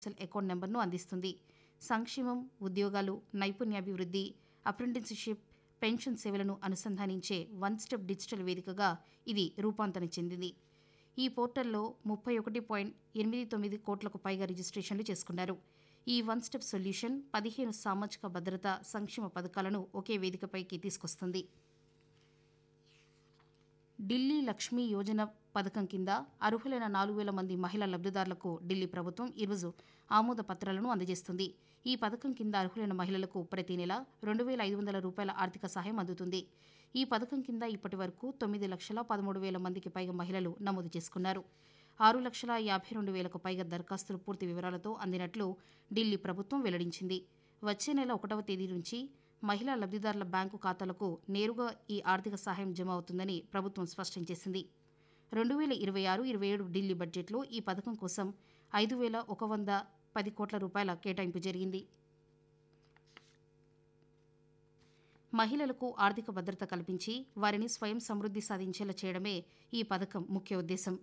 universal account నెంబర్ను అందిస్తుంది సంక్షేమం ఉద్యోగాలు నైపుణ్యాభివృద్ధి అప్రెంటిస్షిప్ పెన్షన్ సేవలను అనుసంధానించే వన్ స్టెప్ డిజిటల్ వేదికగా ఇది రూపాంతరం చెందింది ఈ పోర్టల్లో ముప్పై ఒకటి పాయింట్ ఎనిమిది తొమ్మిది కోట్లకు పైగా రిజిస్ట్రేషన్లు చేసుకున్నారు ఈ వన్ స్టెప్ సొల్యూషన్ పదిహేను సామాజిక భద్రత సంక్షేమ పథకాలను ఒకే వేదికపైకి తీసుకొస్తుంది ఢిల్లీ లక్ష్మీ యోజన పథకం కింద అర్హులైన నాలుగు వేల మంది మహిళా లబ్ధిదారులకు ఢిల్లీ ప్రభుత్వం ఈరోజు ఆమోద పత్రాలను అందజేస్తుంది ఈ పథకం కింద అర్హులైన మహిళలకు ప్రతి నెల రెండు వేల ఐదు వందల రూపాయల ఆర్థిక సహాయం అందుతుంది ఈ పథకం కింద ఇప్పటి వరకు తొమ్మిది లక్షల పదమూడు వేల మందికి పైగా మహిళలు నమోదు చేసుకున్నారు ఆరు లక్షల యాభై రెండు వేలకు పైగా దరఖాస్తులు పూర్తి వివరాలతో అందినట్లు ఢిల్లీ ప్రభుత్వం వెల్లడించింది వచ్చే నెల ఒకటవ తేదీ నుంచి మహిళా లబ్ధిదారుల బ్యాంకు ఖాతాలకు నేరుగా ఈ ఆర్థిక సహాయం జమ అవుతుందని ప్రభుత్వం స్పష్టం చేసింది రెండు వేల ఇరవై ఆరు ఇరవై ఏడు ఢిల్లీ బడ్జెట్లో ఈ పథకం కోసం ఐదు వేల ఒక వంద పది కోట్ల రూపాయల కేటాయింపు జరిగింది మహిళలకు ఆర్థిక భద్రత కల్పించి వారిని స్వయం సమృద్ధి సాధించేలా చేయడమే ఈ పథకం ముఖ్య ఉద్దేశం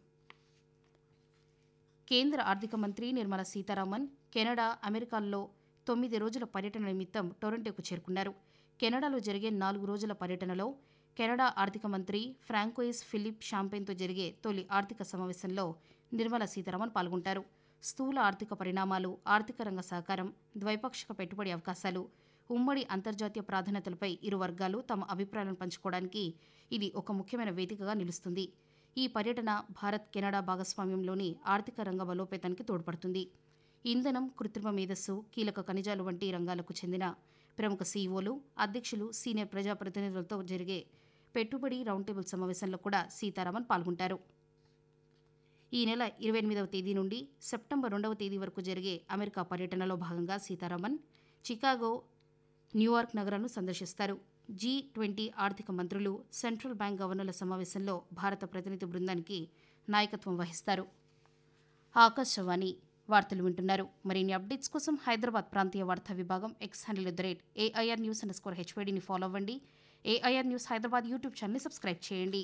కేంద్ర ఆర్థిక మంత్రి నిర్మలా సీతారామన్ కెనడా అమెరికాల్లో తొమ్మిది రోజుల పర్యటన నిమిత్తం టొరంటోకు చేరుకున్నారు కెనడాలో జరిగే నాలుగు రోజుల పర్యటనలో కెనడా ఆర్థిక మంత్రి ఫ్రాంకోయిస్ ఫిలిప్ షాంపెన్తో జరిగే తొలి ఆర్థిక సమావేశంలో నిర్మలా సీతారామన్ పాల్గొంటారు స్థూల ఆర్థిక పరిణామాలు ఆర్థిక రంగ సహకారం ద్వైపాక్షిక పెట్టుబడి అవకాశాలు ఉమ్మడి అంతర్జాతీయ ప్రాధాన్యతలపై ఇరు వర్గాలు తమ అభిప్రాయాలను పంచుకోవడానికి ఇది ఒక ముఖ్యమైన వేదికగా నిలుస్తుంది ఈ పర్యటన భారత్ కెనడా భాగస్వామ్యంలోని ఆర్థిక రంగ బలోపేతానికి తోడ్పడుతుంది ఇంధనం కృత్రిమ మేధస్సు కీలక ఖనిజాలు వంటి రంగాలకు చెందిన ప్రముఖ సీఈఓలు అధ్యక్షులు సీనియర్ ప్రజాప్రతినిధులతో జరిగే పెట్టుబడి రౌండ్ టేబుల్ సమావేశంలో కూడా సీతారామన్ పాల్గొంటారు ఈ నెల ఇరవై ఎనిమిదవ తేదీ నుండి సెప్టెంబర్ రెండవ తేదీ వరకు జరిగే అమెరికా పర్యటనలో భాగంగా సీతారామన్ చికాగో న్యూయార్క్ నగరాలను సందర్శిస్తారు జీ ట్వంటీ ఆర్థిక మంత్రులు సెంట్రల్ బ్యాంక్ గవర్నర్ల సమావేశంలో భారత ప్రతినిధి బృందానికి నాయకత్వం వహిస్తారు ఆకాశవాణి వార్తలు వింటున్నారు మరిన్ని అప్డేట్స్ కోసం హైదరాబాద్ ప్రాంతీయ వార్తా విభాగం X handle at the rate AIR news under score హెచ్వైడీని ఫాలో అవ్వండి ఏఐఆర్ న్యూస్ హైదరాబాద్ యూట్యూబ్ ఛానల్ని సబ్స్క్రైబ్ చేయండి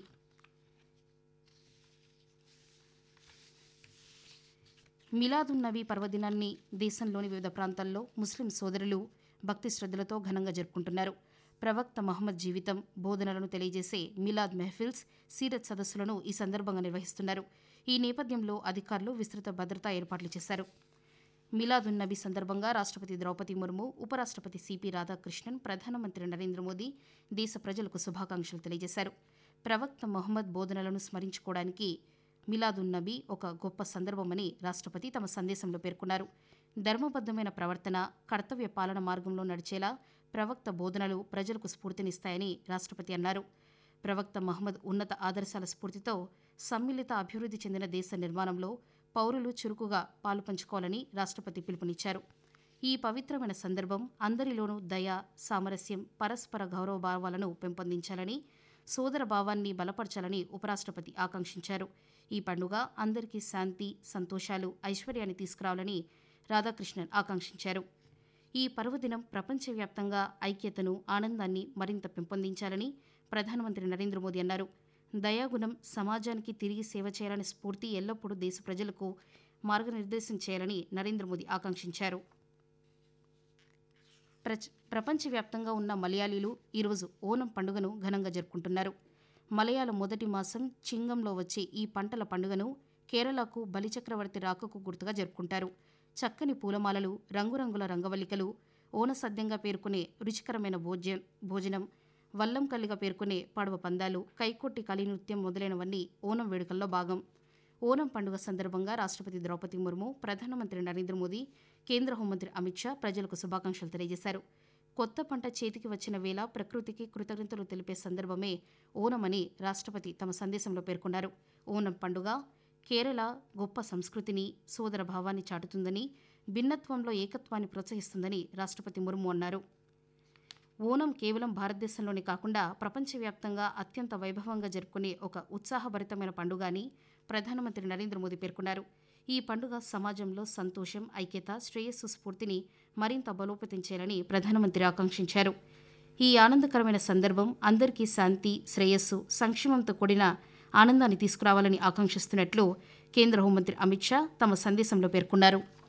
మిలాదున్ నబీ పర్వదినాన్ని దేశంలోని వివిధ ప్రాంతాల్లో ముస్లిం సోదరులు భక్తి శ్రద్ధలతో ఘనంగా జరుపుకుంటున్నారు ప్రవక్త మహమ్మద్ జీవితం బోధనలను తెలియజేసే మిలాద్ మెహఫిల్స్ సీరత్ సదస్సులను ఈ సందర్భంగా నిర్వహిస్తున్నారు ఈ నేపథ్యంలో అధికారులు విస్తృత భద్రతా ఏర్పాట్లు చేశారు మిలాదున్ నబీ సందర్భంగా రాష్ట్రపతి ద్రౌపది ముర్ము ఉపరాష్ట్రపతి సిపి రాధాకృష్ణన్ ప్రధానమంత్రి నరేంద్ర మోదీ దేశ ప్రజలకు శుభాకాంక్షలు తెలియజేశారు ప్రవక్త మొహమ్మద్ బోధనలను స్మరించుకోవడానికి మిలాదున్ నబీ ఒక గొప్ప సందర్భమని రాష్ట్రపతి తమ సందేశంలో పేర్కొన్నారు ధర్మబద్ధమైన ప్రవర్తన కర్తవ్య పాలన మార్గంలో నడిచేలా ప్రవక్త బోధనలు ప్రజలకు స్ఫూర్తినిస్తాయని రాష్ట్రపతి అన్నారు ప్రవక్త మహమ్మద్ ఉన్నత ఆదర్శాల స్ఫూర్తితో సమ్మిళిత అభివృద్ధి చెందిన దేశ నిర్మాణంలో పౌరులు చురుకుగా పాలుపంచుకోవాలని రాష్ట్రపతి పిలుపునిచ్చారు ఈ పవిత్రమైన సందర్భం అందరిలోనూ దయ సామరస్యం పరస్పర గౌరవ భావాలను పెంపొందించాలని సోదర భావాన్ని బలపరచాలని ఉపరాష్ట్రపతి ఆకాంక్షించారు ఈ పండుగ అందరికీ శాంతి సంతోషాలు ఐశ్వర్యాన్ని తీసుకురావాలని రాధాకృష్ణన్ ఆకాంక్షించారు ఈ పర్వదినం ప్రపంచవ్యాప్తంగా ఐక్యతను ఆనందాన్ని మరింత పెంపొందించాలని ప్రధానమంత్రి నరేంద్ర మోదీ అన్నారు దయాగుణం సమాజానికి తిరిగి సేవ చేయాలనే స్ఫూర్తి ఎల్లప్పుడూ దేశ ప్రజలకు మార్గనిర్దేశం చేయాలని నరేంద్ర మోదీ ఆకాంక్షించారు ప్రచ ప్రపంచవ్యాప్తంగా ఉన్న మలయాళీలు ఈరోజు ఓనం పండుగను ఘనంగా జరుపుకుంటున్నారు మలయాళ మొదటి మాసం చింగంలో వచ్చే ఈ పంటల పండుగను కేరళకు బలిచక్రవర్తి రాకకు గుర్తుగా జరుపుకుంటారు చక్కని పూలమాలలు రంగురంగుల రంగవల్లికలు ఓనసద్యంగా పేర్కొనే రుచికరమైన భోజ్యం భోజనం వల్లం కల్లిగా పేర్కొనే పడవ పందాలు కైకొట్టి కలి నృత్యం మొదలైనవన్నీ ఓనం వేడుకల్లో భాగం ఓనం పండుగ సందర్భంగా రాష్ట్రపతి ద్రౌపది ముర్ము ప్రధానమంత్రి నరేంద్ర మోదీ కేంద్ర హోంమంత్రి అమిత్ షా ప్రజలకు శుభాకాంక్షలు తెలియజేశారు కొత్త పంట చేతికి వచ్చిన వేళ ప్రకృతికి కృతజ్ఞతలు తెలిపే సందర్భమే ఓనమని రాష్ట్రపతి తమ సందేశంలో పేర్కొన్నారు ఓనం పండుగ కేరళ గొప్ప సంస్కృతిని సోదర భావాన్ని చాటుతుందని భిన్నత్వంలో ఏకత్వాన్ని ప్రోత్సహిస్తుందని రాష్ట్రపతి ముర్ము అన్నారు ఓనం కేవలం భారతదేశంలోనే కాకుండా ప్రపంచవ్యాప్తంగా అత్యంత వైభవంగా జరుపుకునే ఒక ఉత్సాహభరితమైన పండుగ అని ప్రధానమంత్రి నరేంద్ర మోదీ పేర్కొన్నారు ఈ పండుగ సమాజంలో సంతోషం ఐక్యత శ్రేయస్సు స్ఫూర్తిని మరింత బలోపేతం చేయాలని ప్రధానమంత్రి ఆకాంక్షించారు ఈ ఆనందకరమైన సందర్భం అందరికీ శాంతి శ్రేయస్సు సంక్షేమంతో కూడిన ఆనందాన్ని తీసుకురావాలని ఆకాంక్షిస్తున్నట్లు కేంద్ర హోంమంత్రి అమిత్ షా తమ సందేశంలో పేర్కొన్నారు